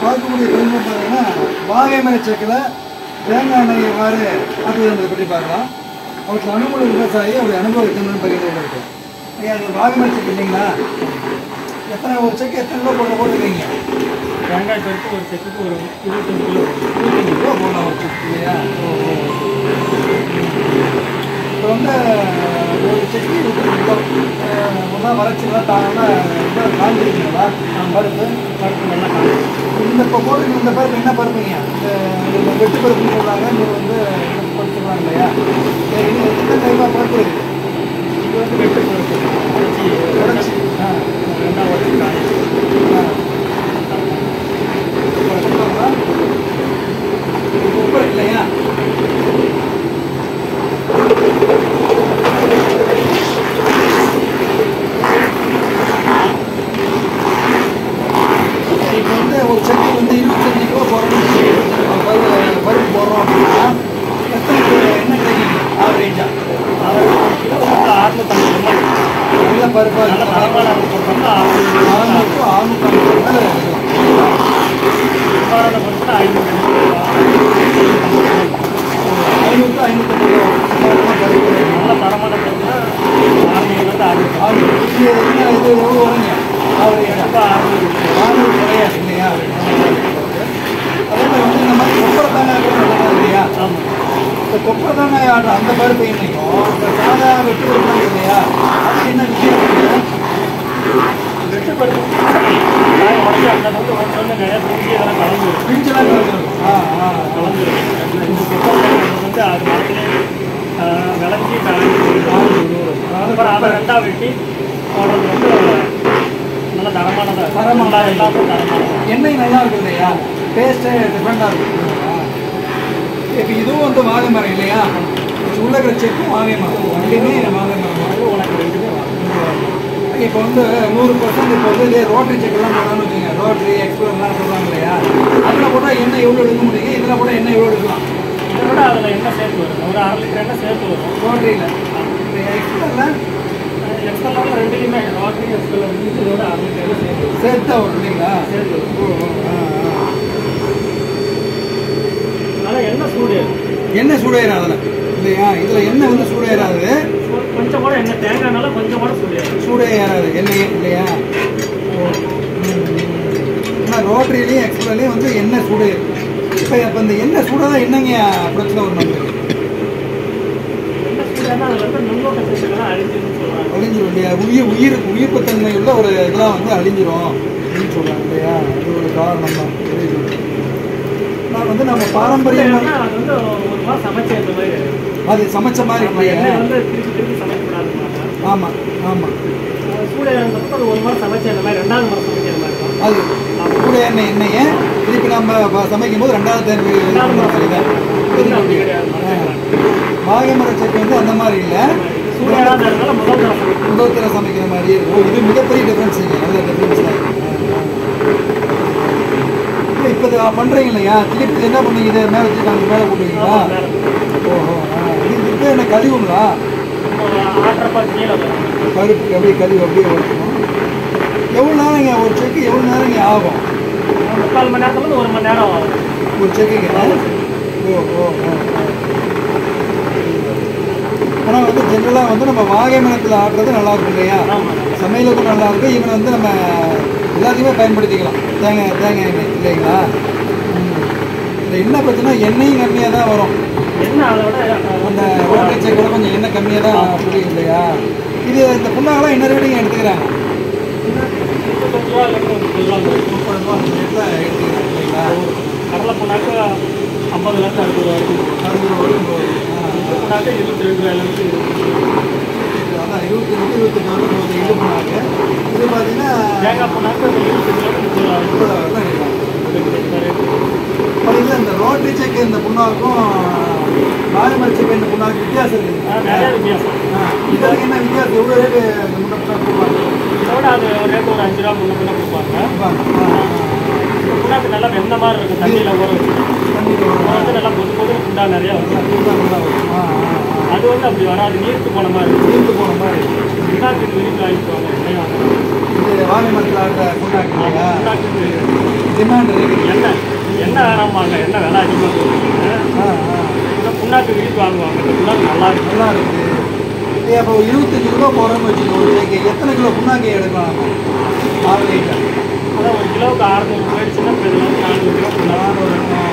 பார்க்கக்கூடிய தொழில்நுட்பம் பார்த்தீங்கன்னா வாகை மலை செக்கில் தேங்காய் எண்ணெய் எவ்வாறு ஆக்குவது என்பதை பற்றி பார்க்கலாம் அவற்றில் அனுமதி விவசாயி அவருடைய அனுபவத்தை என்னன்னு பகிர்ந்து கொள்ள இருக்கோம் ஐயா அது ஒரு வாகை மலை செக் இல்லைங்களா எத்தனை ஒரு செக்கு எத்தனை கிலோ போட்டு போட்டுருக்கீங்க தேங்காய் பருப்பு ஒரு செக்குக்கு ஒரு இருபத்தஞ்சு கிலோ இருபத்தஞ்சு கிலோ போடலாம் ஒரு செக் இல்லையா ஓ ஓ இப்போ வந்து ஒரு செக்கு இருபத்தஞ்சு கிலோ ஒன்றா வறட்சிலாம் தாங்கன்னா காஞ்சிருக்கீங்களா பருப்பு பருப்பு நல்லா காணும் இந்த இப்போ போட்டுருக்க இந்த பருப்பு என்ன பருப்புங்க இந்த இந்த வெட்டு பருப்புன்னு சொல்கிறாங்க இது வந்து இது பருப்பு சொல்கிறாங்க இல்லையா சரி, இது எத்தனை டைப்பாக பருப்பு இருக்குது இது வந்து வெட்டு பருப்பு உடச்சி உடச்சி ஆ ரெண்டாக உடச்சி காணும் ஆ இப்போ சொல்லுவாங்களா? இது உப்பு இல்லையா இப்போ வந்து ஒரு செக்கு வந்து இருபத்தஞ்சு கிலோ போடுறோம் பருப்பு பருப்பு போடுறோம் அப்படின்னா எத்தனை கிலோ என்ன கிடைக்கும் ஆவரேஜாக கிலோ வந்து அறுநூத்தம்பது ரூபாய் நல்ல பருப்பாக நல்ல தரமான போட்டோம்னா ஆறுநூறு ஆறுநூற்றம்பது மேலே இருக்கும் சுமாரான பருப்புனா ஐநூறு ஐநூறு ஐநூற்றம்பது சுமாரமாக பருப்பு நல்ல தரமான பருப்புனா அறுநூறுலேருந்து அறுநூறு ஆறுநூறு இது என்ன இது எவ்வளோ வருங்க ஆவரேஜாக ரொம்ப அறுநூறு நானூறு கிடையாது இல்லையா அதே மாதிரி வந்து இந்த மாதிரி கொப்பரை தானே சொல்லுவாங்க இல்லையா ஆமாம் இந்த கொப்பரை தானே ஆடுற அந்த பருப்பு எண்ணெயும் இந்த சாதா வெட்டு பருப்பு இல்லையா அது என்ன விஷயம் இருக்குங்க? வெட்டு பருப்பு நாங்கள் உடச்சி அந்த வந்து ஒன்று வந்து நிறையா பிரிஞ்சு இதெல்லாம் கலந்து பிரிஞ்செல்லாம் கலந்துரும். ஆ ஆ கலந்து இந்த கொப்பரை வந்து அது மரத்துலேயே விளைஞ்சி அப்புறம் அதை ரெண்டாக வெட்டி போடுறது வந்து நல்ல தரமானதாக தரமானதா எல்லாமே தரமானது எண்ணெய் நல்லா இருக்கும் இல்லையா டேஸ்ட்டே டிஃப்ரெண்டாக இருக்கும் இப்போ இதுவும் வந்து வாகை மரம் இல்லையா இது உள்ள இருக்கிற செக்கும் வாகை மரம் ரெண்டுமே வாகை மரம் அது உனக்கு ரெண்டுமே வாங்க இப்போ வந்து நூறு பர்சன்ட் இப்போ வந்து இதே ரோட்டரி செக்லாம் போடலாம்னு வச்சுங்க ரோட்டரி எக்ஸ்ப்ளோர்லாம் சொல்கிறாங்க இல்லையா அதில் கூட எண்ணெய் எவ்வளோ எடுக்க முடியுங்க இதில் கூட எண்ணெய் எவ்வளோ எடுக்கலாம் இதை விட அதில் எண்ணெய் சேர்த்து வரும் ஒரு அரை லிட்டர் எண்ணெய் சேர்த்து வரும் ரோட்டரியில் இந்த எக்ஸ்ப்ளோரில் எக்ஸ்ட்ரா ரெண்டுலையுமே ரோட்டரி எக்ஸ்ட்ரா இதோட அரை லிட்டர் எண்ணெய் சேர்த்து வரும் சேர்த்தா வரும் இல்லைங்களா சேர்த்து வரும் ஓ ஓ, ஆ, ஆ. அதனால் எண்ணெய் சூடு ஏறும். எண்ணெய் சூடேறாது அதில் இல்லையா இதில் எண்ணெய் வந்து சூடேறாது சூ- கொஞ்சம் கூட எண்ணெய் தேங்காய்னால கொஞ்சம் கூட சூடு ஏறும். சூடே ஏறாது எண்ணெய் இல்லையா ஆனால் ரோட்டரிலையும் எக்ஸ்ப்ளோர்லையும் வந்து எண்ணெய் சூடே இப்போ இப்போ இந்த எண்ணெய் சூடாக என்னங்க பிரச்சனை வரும் நம்மளுக்கு எண்ணெய் சூடு ஏறினா அதுல இருக்க நுண்ணோட்ட சத்துக்கெல்லாம் அழிஞ்சிருன்னு சொல்றாங்க அழிஞ்சிரும் இல்லையா உயிர் உயிர் உயிர்ப்புத்தன்மை உள்ள ஒரு இதெல்லாம் வந்து அழிஞ்சிரும் அப்படின்னு சொல்கிறாங்க இல்லையா அது ஒரு காரணம் தான் தெரியுது நான் வந்து நம்ம பாரம்பரியமாக ஏன்னா அது வந்து ஒரு மாதம் சமைச்ச இந்த மாதிரி அது சமைச்ச மாதிரி நம்ம இல்லையா எண்ணெய் வந்து திருப்பி திருப்பி சமைக்கக்கூடாதுன்னாங்க ஆமாம் ஆமாம் அது சூடு ஏறினதுக்கு அது ஒரு மாதம் சமைச்ச இந்த மாதிரி ரெண்டாவது மாதம் சமைக்கிற மாதிரி இருக்கும் அது கூட எண்ணெய் எண்ணெயை திருப்பி நம்ம ப- சமைக்கும் போது ரெண்டாவது தேர்வு ரெண்டாவது மாதம் இது அப்படி கிடையாது வாகை மர செக்கு வந்து அந்த மாதிரி இல்லை சூடு ஏறாத இருந்தாலும் முதல் தரம் சமைக்கணும் முதல் தர சமைக்கிற மாதிரி இருக்கும் இது மிகப்பெரிய டிஃப்ரென்ஸ் இங்கே நல்ல டிஃப்ரென்ஸ் தான் இல்லை இப்போ இது பண்ணுறீங்க இல்லையா திருப்பி இது என்ன பண்ணுவீங்க இதை மேலே வச்சு நாங்கள் மேலே போட்டுவீங்களா ஆமா, மேல. ஓஹோ ஆ. இது இப்போ என்ன கழிவுங்களா ஒரு ஆட்டரை பார்த்து கீழே வரும் பருப்பு அப்படியே கழிவு அப்படியே ஓட்டணும் எவ்வளோ நேரங்க ஒரு செக்கு எவ்வளோ நேரங்க ஆகும் ஒரு முக்கால் மணி நேரத்துல ஒரு மணி நேரம் ஆகும் ஒரு செக்குங்க ஓ ஓ ஓ ஆனால் வந்து ஜென்ரலாக வந்து நம்ம வாகை மரத்தில் ஆடுறது நல்லா இருக்கும் இல்லையா ஆமாம் சமையலுக்கும் நல்லா இருக்கும் ஈவன் வந்து நம்ம எல்லாத்தையுமே பயன்படுத்திக்கலாம் தேங்காய் தேங்காய் எண்ணெய் இல்லைங்களா ம். இந்த என்ன பிரச்சனை எண்ணெயும் கம்மியாக தான் வரும் என்ன அதை விட அந்த ரோட்டரி செக்கோட கொஞ்சம் எண்ணெய் கம்மியாக தான் புரியும் இல்லையா இது இந்த புண்ணாகலாம் என்ன ரேட்டுங்க எடுத்துக்கிறாங்க முப்பத்தஞ்சு ரூபா இல்லை முப்பது ரூபா வரும். முப்பது ரூபா அந்த ரேட்டில் எடுத்துக்கிறாங்க இல்லைங்களா கடலை புண்ணாக்கு ஐம்பதுலேருந்து அறுபது ரூபா வரைக்கும் போகும். அறுபது ரூபா வரைக்கும் போகுது ஆ, இந்த புண்ணாக்கு இருபத்தி ரெண்டு ரூபாயிலேருந்து அதான் இருபத்தி ரெண்டு இருபத்தெட்டு வரைக்கும் போகுது இது புண்ணாக்கு இது பார்த்தீங்கன்னா தேங்காய் புண்ணாக்கு இருபத்தஞ்சிலேருந்து முப்பது ரூபா வரைக்கும் முப்பது தான் இருக்கும் இருக்குது. பார்த்தீங்கன்னா இந்த ரோட்டரி செக் இந்த புண்ணாக்கும் பாலிமர் செக் இந்த புண்ணாக்கு வித்தியாசம் இருக்குது ஆ, நிறைய வித்தியாசம் ஆ, இதுக்கு என்ன வித்தியாசம் எவ்வளோ ரேட்டு இந்த முன்னே கொடுப்பாங்க இதோட அது ஒரு ரேட் ஒரு அஞ்சு ரூபா முன்ன பின்ன கொடுப்பாங்க இந்த புண்ணாக்கு நல்லா வெந்த மாதிரி இருக்கும் தண்ணியில் ஊற வச்சு தண்ணிக்கு அது வந்து நல்லா பொது பொது புண்டா நிறையா வரும் அது வந்து அப்படி வராது நீர்த்து போன மாதிரி இருக்கும் தீர்த்து போன மாதிரி புண்ணாக்கு விரும்பி வாங்கிக்குவாங்க எண்ணெய் வாங்குவாங்க. இது வாகை மரத்தில் ஆடுற புண்ணாக்கு இல்லையா புண்ணாக்கு டிமாண்ட் இருக்குது எண்ணெய் எண்ணெய் வேணாமாங்க எண்ணெய் விலை அதிகமாக சொல்லுவாங்க ஆ ஆ இந்த புண்ணாக்கு விரிப்பு வாங்குவாங்க இந்த புண்ணாக்கு நல்லா இருக்கு நல்லா இருக்குது ஏய் அப்போ இருபத்தஞ்சு கிலோ போகிறோம்னு வச்சுக்கோ ஒரு கிலோக்கு எத்தனை கிலோ புண்ணாக்கு எடுக்கலாம் நம்ம ஆறு லிட்டர் அதான் ஒரு கிலோவுக்கு அறுநூறு போயிடுச்சுன்னா இப்போ இதில் வந்து நானூறு கிலோ புண்ணாக்கு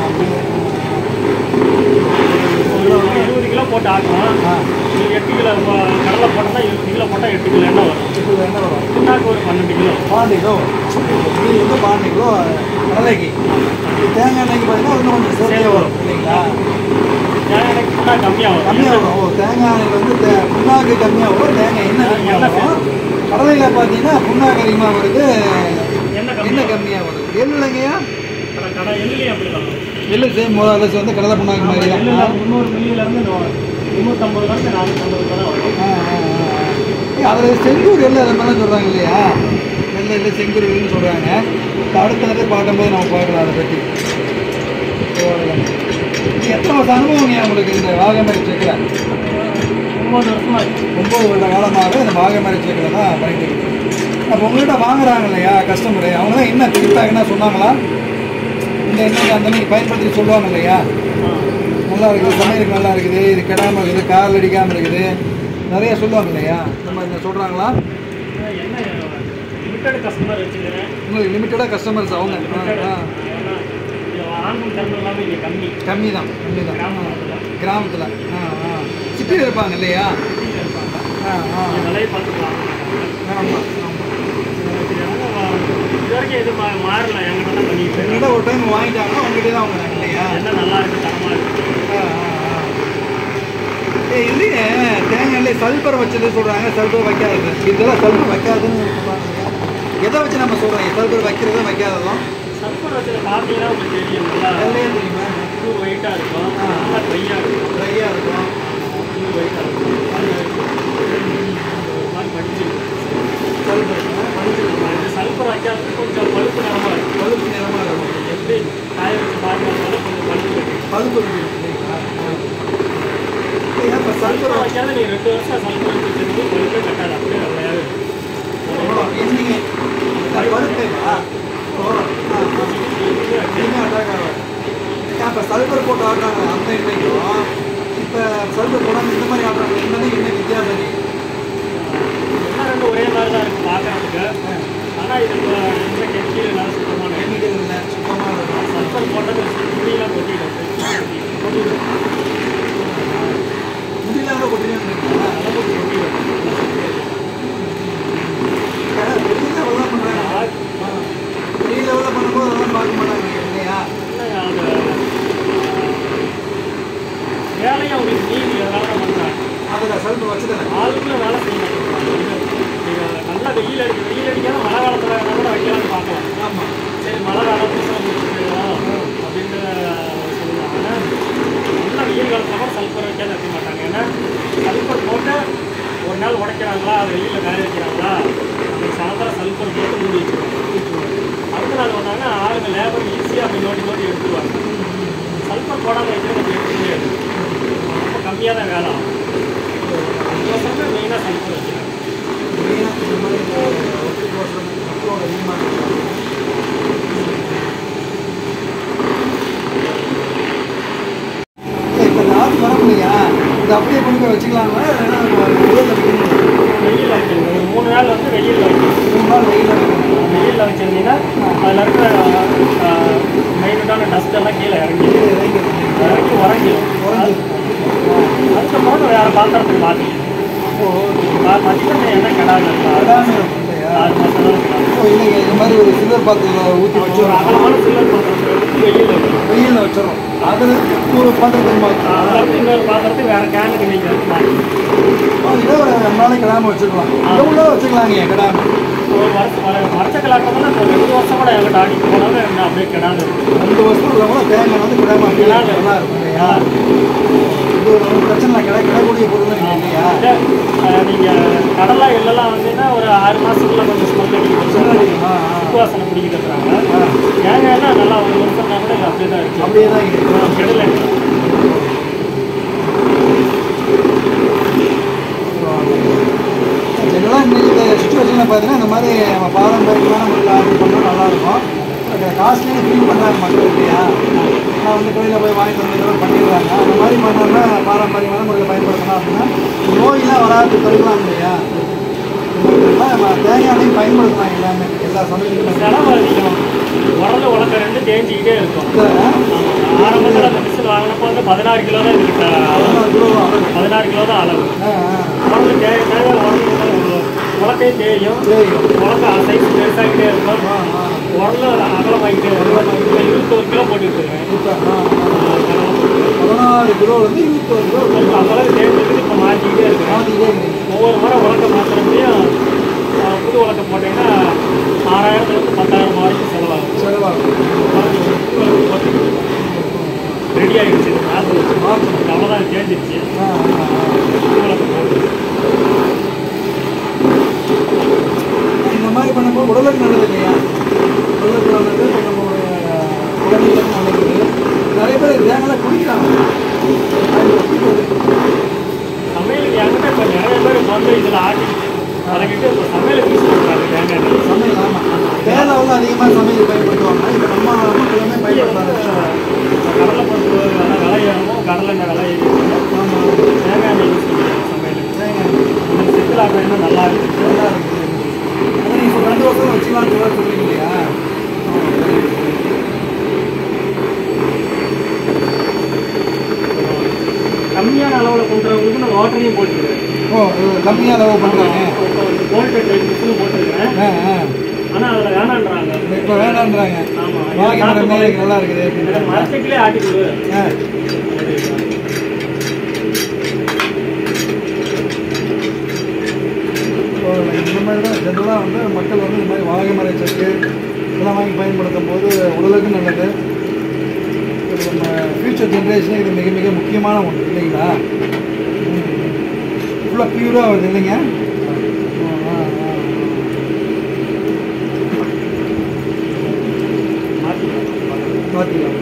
ஒரு இருபது கிலோ போட்டு ஆக்குவோம் ஆ நீங்கள் எட்டு கிலோ இப்போ கடலை போட்டோம்னா இருபது கிலோ போட்டால் எட்டு கிலோ எண்ணெய் வரும் இப்போ என்ன வரும் புண்ணாக்கு ஒரு பன்னெண்டு கிலோ பன்னெண்டு கிலோ மீதி வந்து பன்னெண்டு கிலோ கடலைக்கு தேங்காய் எண்ணெய்க்கு பார்த்தீங்கன்னா இன்னும் கொஞ்சம் சேர்த்தே வரும் இல்லைங்களா ஏன் எனக்கு புண்ணாக்கு கம்மியாக வரும் கம்மியாக வரும் ஓ தேங்காய் எண்ணெயில் வந்து தே- புண்ணாக்கு கம்மியாக வரும் தேங்காய் எண்ணெய் அதிகமாக வரும் கடலையில் பார்த்தீங்கன்னா புண்ணாக்கு அதிகமாக வருது எண்ணெய் கம்மியாக எண்ணெய் கம்மியாக வருது எள்ளுலைங்கய்யா கடை கடை எள்ளுலேயும் அப்படி தான் எள்ளு சேம் முதல்ல வந்து கடலை புண்ணாக்கு மாதிரி தான் எள்ளில் முந்நூறு மில்லியிலேருந்து முந்நூற்றம்பது ரூபாய்க்கு நானூற்றம்பது ரூபா தான் வரும் ஆ, ஆ, ஆ, ஆ. அதில் செங்கூர் எள்ளு அதை மாதிரிலாம் சொல்கிறாங்க இல்லையா வெள்ளை எள்ளு செங்கூர் எள்ளுன்னு சொல்கிறாங்க அடுத்த நேரத்தை பார்க்கும்போது நம்ம பார்க்கலாம் அதை பற்றி எத்தனை வருஷம் அனுபவம் உங்களுக்கு இந்த வாகமரி செக்கில் ஒம்பது வருஷமா இருக்கு ஒம்பது வருட காலமாக இந்த வாகமரி செக்கில் தான் பண்ணிட்டு இருக்கு அப்போ உங்கள்கிட்ட வாங்குறாங்க இல்லையா கஸ்டமரு அவங்க தான் என்ன ஃபீட்பேக் என்ன சொன்னாங்களா இந்த எண்ணெய் அந்த அன்னைக்கு பயன்படுத்தி சொல்லுவாங்க இல்லையா நல்லா இருக்குது சமையலுக்கு நல்லா இருக்குது இது கெடாமல் இருக்குது கால் அடிக்காமல் இருக்குது நிறைய சொல்லுவாங்க இல்லையா இந்த மாதிரி சொல்கிறாங்களா என்ன லிமிட்டட் கஸ்டமர் வச்சுக்கிறேன் உங்களுக்கு லிமிட்டடாக கஸ்டமர்ஸ் அவங்க ஆ, ஆ. ஆண்கள் தரம் எல்லாமே இங்கே கம்மி கம்மி தான் கம்மி தான் கிராமத்தில் கிராமத்தில் ஆ ஆ சிட்டியில் இருப்பாங்க இல்லையா இருப்பாங்க ஆ ஆ விலையை பார்த்து வாங்க ஆமாம் ஆமாம் இது வரைக்கும் எதுவும் மா- மாறல என்கிட்ட தான் பண்ணிட்டு இருக்கேன். உங்கள்கிட்ட ஒரு டைம் வாங்கிட்டாங்கன்னா உங்ககிட்ட தான் வாங்குறாங்க இல்லையா என்ன நல்லா இருக்கு தரமா இருக்கு ஆ, ஆ, ஆ. ஏய் இல்லையே தேங்காயிலே சல்பர் வச்சது சொல்கிறாங்க சல்பர் வைக்காதது இதெல்லாம் சல்பர் வைக்காதுன்னு சொல்கிறாங்க இல்லையா? எதை வச்சு நம்ம சொல்கிறோம் சல்பர் வைக்கிறதும் வைக்காததும் சல்பர் வச்சதை பார்த்தீங்கன்னா உங்களுக்கு தெரியும் நல்லா வெள்ளையே தெரியுமா பியூர் ஒயிட்டாக இருக்கும் ஆ. நல்லா ட்ரையாக இருக்கும் ட்ரையாக இருக்கும் பியூர் ஒயிட்டாக இருக்கும் அது ஒரு மாதிரி படிச்சிருக்கும் சல்பர் இது சல்பர் வைக்காதது கொஞ்சம் பழுப்பு நிறமா இருக்கும் பழுப்பு நிறமாக இருக்கும் எப்படி காய வச்சு பார்க்கறதுனால கொஞ்சம் பழுப்பு கிடைக்கும் பழுப்பு இருக்கு இல்லைங்களா ஏன் இப்போ சல்பர் சல்பர் வைக்காத நீ ரெண்டு வருஷம் சல்பர் வச்சு தெரிஞ்சு பழுப்பே கட்டாது அப்படியே வெள்ளையாவே இருக்கும் என்னங்க பழுப்பேவா ஓ ஆ ஆ எண்ணெய் அட்டாக் ஆகாது இப்போ சல்பர் போட்டு ஆடுறாங்க அந்த எண்ணெய்க்கும் இப்போ சல்பர் போடாமல் இந்த மாதிரி ஆடுறாங்க என்னன்னு என்ன வித்தியாசம் இருக்கு? எல்லாம் ரெண்டு ஒரே மாதிரி தான் இருக்கு பார்க்கறதுக்கு ஆனால் இது இப்போ எந்த கெமிக்கல் இல்லாத சுத்தமான கெமிக்கல் இல்லை சுத்தமாக இருக்கும் சல்பர் போட்டது துணியெல்லாம் கொட்டிடும் கொட்டிடும் முடியல கூட கொட்டினே இருந்தீங்களா அளவுக்கு கொட்டிடும் பெரிய லெவலில் பண்ணுறாங்க பெரிய லெவலில் பண்ணும்போது அதெல்லாம் பார்க்க மாட்டாங்க இல்லையா என்னங்க அது வேலையை அவங்களுக்கு நீதி எதனால பண்ணுறாங்க அதில் சல்பர் வச்சுதானே ஆளுக்குள்ள வேலை செய்ய மாட்டேங்கிறாங்க நீங்கள் நல்லா வெயில் அடிக்க வெயில் அடிக்காத மழை காலத்தில் வேணா கூட வைக்கலாம்னு பார்க்கலாம் ஆமாம் சரி மழை காலம் பூசணம் முடிச்சுக்கலாம் அப்படின்ட்டு சொல்லுவாங்க ஆனால் நல்லா வெயில் காலத்தில் கூட சல்பர் வைக்காத வைக்க மாட்டாங்க ஏன்னா சல்பர் போட்டு ஒரு நாள் உடைக்கிறாங்களா அது வெயிலில் காய வைக்கிறாங்களா அந்த சாயந்தரம் சல்பர் போட்டு மூடி வச்சுருவாங்க அடுத்த நாள் வந்தாங்கன்னா ஆளுங்க லேபர் ஈஸியாக அப்படி நோண்டி நோண்டி எடுத்துருவாங்க சல்பர் போடாமல் வைக்கிறது அப்படி எடுக்க முடியாது ரொம்ப கம்மியாக தான் வேலை ஆகும் அதுக்கோசரம் மெயினாக சல்பர் வைக்கிறாங்க மெயினாக இந்த மாதிரி ஒட்டி போடுறது மக்களோட அதிகமாக இருக்காங்க இப்போ இந்த ஆற்று வர முடியா இது அப்படியே கொண்டு போய் வச்சுக்கலாங்களா இல்லைன்னா வெயிலில் வைக்கணும் வெயிலில் வைக்கணும் ஒரு மூணு நாள் வந்து வெயிலில் வைக்கணும் மூணு நாள் வெயிலில் வைக்கணும் வெயிலில் வச்சிருந்தீங்கன்னா அதில் இருக்கிற மைனூட்டான டஸ்ட் எல்லாம் கீழே இறங்கி கீழே இறங்கிடும் இறங்கி உறங்கிடும் உறைஞ்சிடும் அதுக்கப்புறம் வேறு பாத்திரத்துக்கு மாற்றி ஓ மாற்றிட்டு என்ன கிடாது எல்லாமே இருக்கும் இல்லையா ஆறு மாதம் தான் இருக்கலாம் ஓ இல்லைங்க இந்த மாதிரி ஒரு சில்வர் பாத்திரத்தில் ஊற்றி ஒரு வச்சிடறோம் அகலமான சில்லர் பாத்திரத்தை எடுத்து வெயிலில் வைக்கணும் வெயிலில் வச்சிடறோம் அதில் ஒரு பாத்திரத்துக்கு மாற்றி அதில் இன்னொரு பாத்திரத்துக்கு வேறு கேனுக்கு நீங்கள் மாற்றி இதை ஒரு ரெண்டு நாளைக்கு கிடாம வச்சுக்கலாம் இதை உள்ள வச்சுக்கலாங்க கிடாம ஒரு வருஷம் வர வருஷ கலாட்டம்னா இப்போ ரெண்டு வருஷம் கூட எங்கிட்ட ஆடி போனாலும் என்ன அப்படியே கிடாது இருக்கும் ரெண்டு வருஷம் உள்ள கூட தேங்காய் வந்து கிடாம அப்படியே நல்லா இருக்கும் இல்லையா இது ஒரு ஒண்ணும் பிரச்சனை இல்லை கிட கிடக்கூடிய பொருள் தான் இல்லையா நீங்கள் கடலை எல்லாம் வந்தீங்கன்னா ஒரு ஆறு மாதத்துக்குள்ள கொஞ்சம் ஸ்மெல் சின்ன அடிக்கும் அடிக்குமா? ஆ, ஆ. வாசனை பிடிக்கிறாங்க ஆ. தேங்காய்னா நல்லா ஒரு வருஷம்னா கூட இது அப்படியே தான் இருக்கு அப்படியே தான் இருக்கு கெடல ஜெனரலாக இன்னைக்கு இந்த சுச்சுவேஷனில் பார்த்தீங்கன்னா இந்த மாதிரி நம்ம பாரம்பரியமான முறையில் ஆர்டர் பண்ணால் நல்லாயிருக்கும் காஸ்ட்லியாக ஃபீல் பண்ணுறாங்க மக்கள் இல்லையா நான் வந்து கடையில் போய் வாங்கிட்டு வந்து இதெல்லாம் பண்ணிடுறாங்க அந்த மாதிரி பண்ணோம்னா பாரம்பரியமான முறையில் பயன்படுத்தணும் அப்படின்னா நோயெல்லாம் வராது தடுக்கலாம் இல்லையா நம்ம தேங்காய் எண்ணெய் பயன்படுத்தலாம் எல்லாமே எல்லா சமையலுமே செலவு அதிகம் உடல உலக்க ரெண்டு தேஞ்சிக்கிட்டே இருக்கும் ஆரம்பத்தில் அந்த மிஷின் வாங்கினப்போ வந்து பதினாறு கிலோ தான் இதுக்கு அளவு பதினாறு கிலோ தான் அளவு உடம்பு தே தேவையான உடம்பு உலக்கையும் தேயும் தெரியும் உலக்க சைஸ் பெருசாகிட்டே இருக்கும் உடல அகலமாகிட்டே இருக்கும் இப்போ இருபத்தொரு கிலோ போட்டு வச்சுருக்கேன் இப்போ பதினாறு கிலோலேருந்து இருபத்தோரு கிலோ அவ்வளவு தேர்ந்தெடுத்து இப்போ மாற்றிக்கிட்டே இருக்கேன் மாற்றிக்கிட்டே இருக்கிறீங்க ஒவ்வொரு முறை உலக்க மாத்திரத்தையும் புது உலக்க போட்டீங்கன்னா ஆறாயிரத்துலேருந்து பத்தாயிரம் வரைக்கும் செலவாகும் செலவாகும் ரெடி ஆகிடுச்சு இது மாற்று மாற்றணும் அவ்வளோதான் தேர்ந்துருச்சு ஆ ஆ, ஆ. புது உலக்க போட்டு இந்த மாதிரி பண்ணும்போது உடலுக்கு நல்லது இல்லையா உடலுக்கு நல்லது இப்போ நம்மளுடைய குழந்தைகளுக்கு நல்லது நிறைய பேர் தேங்காய் குடிக்கிறாங்க அது குடிக்கிறது. சமையலுக்கு என்கிட்ட இப்போ நிறைய பேர் வந்து இதில் ஆட்டி வதக்கிட்டு இப்போ சமையலுக்கு யூஸ் பண்ணுறாங்க தேங்காய் எண்ணெய் சமையல் ஆமாம் தேங்காய் வந்து அதிகமாக சமையல் பயன்படுத்துவாங்க இப்போ நம்ம மக்களுமே பயன்படுத்துறாங்க கடலை பருப்பு விலை விலை ஏறணும் கடலை எண்ணெய் விலை ஏறிடும் ஆமாம் தேங்காய் எண்ணெய் யூஸ் பண்ணுறாங்க சமையலுக்கு தேங்காய் இது செட்டில் ஆகிற எண்ணெய் நல்லா இருக்குது நல்லா இருக்குது அது நீங்கள் இப்போ ரெண்டு வருஷம் வச்சுக்கலாம்னு சொல்ல சொல்றீங்க இல்லையா கம்மியான அளவில் கொண்டுறவங்களுக்கு நான் வாட்டரையும் போட்டுக்கிறேன் ஓ இது கம்மியாக அளவு பண்ணுறாங்க கோல்டு டைப் மிஷினும் போட்டுருக்கிறேன் ஆ ஆ ஆனால் அதில் வேணான்றாங்க இப்போ வேணான்றாங்க ஆமாம் வாங்கி மரமே நல்லா இருக்குது எனக்கு அப்படின்னு மார்க்கெட்லேயே ஆட்டி கொடு ஆ இப்போ இந்த மாதிரி தான் ஜென்ரலாக வந்து மக்கள் வந்து இந்த மாதிரி வாகை மர செக்கு இதெல்லாம் வாங்கி பயன்படுத்தும் போது உடலுக்கு நல்லது இது நம்ம ஃப்யூச்சர் ஜென்ரேஷனுக்கு இது மிக மிக முக்கியமான ஒன்று இல்லைங்களா ஃபுல்லாக பியூராக வருது இல்லைங்க ஆ, ஆ, ஆ. மாற்றிக்கலாம் பார்த்துக்கலாம்